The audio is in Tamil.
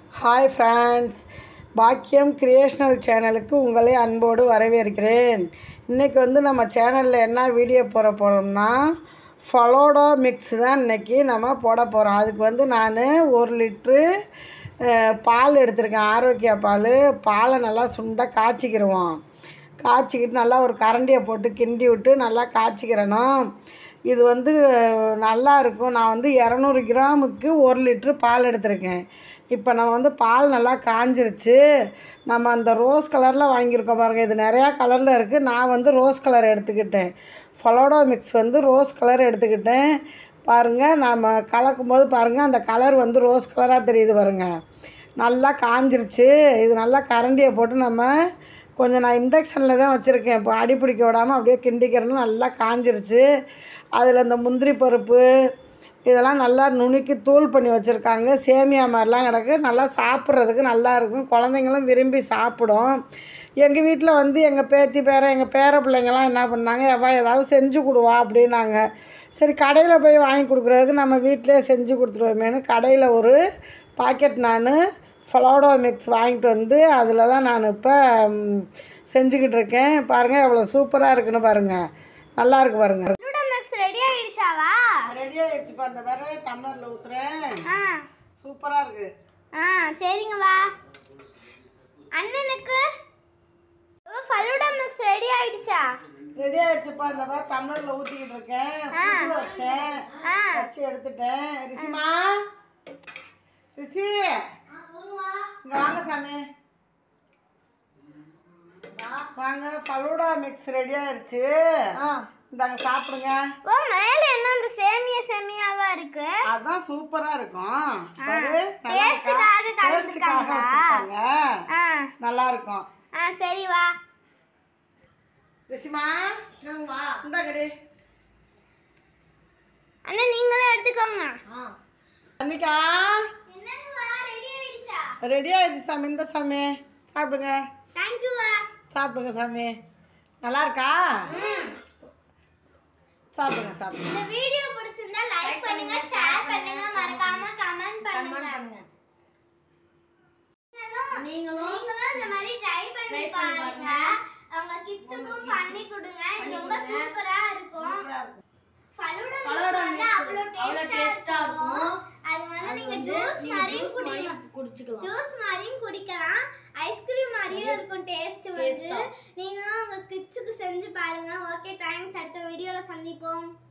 ஹாய் ஃப்ரெண்ட்ஸ் பாக்கியம் கிரியேஷனல் சேனலுக்கு உங்களை அன்போடு வரவேற்கிறேன் இன்றைக்கி வந்து நம்ம சேனலில் என்ன வீடியோ போட போகிறோம்னா ஃபலோடோ மிக்ஸ் தான் இன்றைக்கி நம்ம போட போகிறோம் அதுக்கு வந்து நான் ஒரு லிட்ரு அஹ், பால் எடுத்திருக்கேன் ஆரோக்கியா பால் பாலை நல்லா சுண்டாக காய்ச்சிக்கிருவோம் காய்ச்சிக்கிட்டு நல்லா ஒரு கரண்டியை போட்டு கிண்டி விட்டு நல்லா காய்ச்சிக்கிறணும் இது வந்து அஹ், நல்லா இருக்கும் நான் வந்து இரநூறு கிராமுக்கு ஒரு லிட்ரு பால் எடுத்திருக்கேன் இப்போ நம்ம வந்து பால் நல்லா காஞ்சிருச்சு நம்ம அந்த ரோஸ் கலரில் வாங்கியிருக்கோம் பாருங்கள் இது நிறையா கலரில் இருக்குது நான் வந்து ரோஸ் கலர் எடுத்துக்கிட்டேன் ஃபலோடோ மிக்ஸ் வந்து ரோஸ் கலர் எடுத்துக்கிட்டேன் பாருங்கள் நம்ம கலக்கும் போது பாருங்கள் அந்த கலர் வந்து ரோஸ் கலராக தெரியுது பாருங்கள் நல்லா காஞ்சிருச்சு இது நல்லா கரண்டியை போட்டு நம்ம கொஞ்சம் நான் இண்டக்ஷனில் தான் வச்சுருக்கேன் இப்போ அடி பிடிக்க விடாமல் அப்படியே கிண்டிக்கிறேன்னு நல்லா காஞ்சிருச்சு அதில் இந்த முந்திரி பருப்பு இதெல்லாம் நல்லா நுணுக்கி தூள் பண்ணி வச்சுருக்காங்க சேமியா மாதிரிலாம் கிடக்கு நல்லா சாப்பிட்றதுக்கு நல்லா இருக்கும் குழந்தைங்களும் விரும்பி சாப்பிடும் எங்கள் வீட்டில் வந்து எங்கள் பேத்தி பேர எங்கள் பேர பிள்ளைங்கள்லாம் என்ன பண்ணாங்க எவ்வா ஏதாவது செஞ்சு கொடுவா அப்படின்னாங்க சரி கடையில் போய் வாங்கி கொடுக்குறதுக்கு நம்ம வீட்டிலே செஞ்சு கொடுத்துருவோமேனு கடையில் ஒரு பாக்கெட் நான் ஃபலோடோ மிக்ஸ் வாங்கிட்டு வந்து அதில் தான் நான் இப்போ ம், செஞ்சுக்கிட்டு இருக்கேன் பாருங்கள் எவ்வளோ சூப்பராக இருக்குன்னு பாருங்கள் நல்லா இருக்கு பாருங்கள் நூடல்ஸ் ரெடி ஆயிடுச்சாவா ரெடி ஆயிடுச்சுப்பா அந்த வேற டம்ளரில் ஊற்றுறேன் ஆ சூப்பராக இருக்குது ஆ சரிங்க வா அண்ணனுக்கு ஃபலூடா மிக்ஸ் ரெடி ஆயிடுச்சா ரெடி ஆயிடுச்சுப்பா இந்த மாதிரி டம்ளரில் ஊற்றிக்கிட்டு இருக்கேன் ஃப்ரிட்ஜில் வச்சேன் ஆ. வச்சு எடுத்துட்டேன் ரிஷிமா ரிஷி இங்கே வாங்க சாமி வாங்க ஃபலூடா மிக்ஸ் ரெடி ஆயிடுச்சு இந்தாங்க சாப்பிடுங்க ஓ மேல என்ன அந்த சேமியா சேமியாவா இருக்கு அதான் சூப்பரா இருக்கும் பாரு, நல்லா டேஸ்ட்டுக்காக இருக்கா? டேஸ்ட்டுக்காக கலந்துருக்காங்க வச்சிருக்காங்க ஆ நல்லா இருக்கும் ஆ சரி வா ரிஷிமா இந்த கடி அண்ணா நீங்களும் எடுத்துக்கோங்க அன்மிகா என்னங்க வா ரெடி ஆயிடுச்சா ரெடி ஆயிடுச்சு சாமி இந்த சாமி சாப்பிடுங்க தேங்க்யூ வா சாப்பிடுங்க சாமி நல்லா இருக்கா சாப்பிடுங்க சாப்பிடுங்க இந்த வீடியோ பிடிச்சிருந்தா லைக் பண்ணுங்க ஷேர் பண்ணுங்க மறக்காம கமெண்ட் பண்ணுங்க நீங்களும் நீங்களும் இந்த மாதிரி ட்ரை பண்ணி பாருங்க அவங்க கிட்ஸுக்கும் பண்ணி கொடுங்க இது ரொம்ப சூப்பரா இருக்கும் ஃபலூடா மிக்ஸ் வந்து அவ்வளோ டேஸ்டா இருக்கும் அது வந்து நீங்க ஜூஸ் மாதிரியும் குடிக்கலாம் குடிச்சுக்கலாம் ஜூஸ் மாதிரியும் குடிக்கலாம் ஐஸ்கிரீம் மாதிரியும் இருக்கும் டேஸ்ட் வந்து நீங்களும் உங்க கிட்ஸுக்கு செஞ்சு பாருங்க ஓகே தேங்க்ஸ் அடுத்த வீடியோல சந்திப்போம்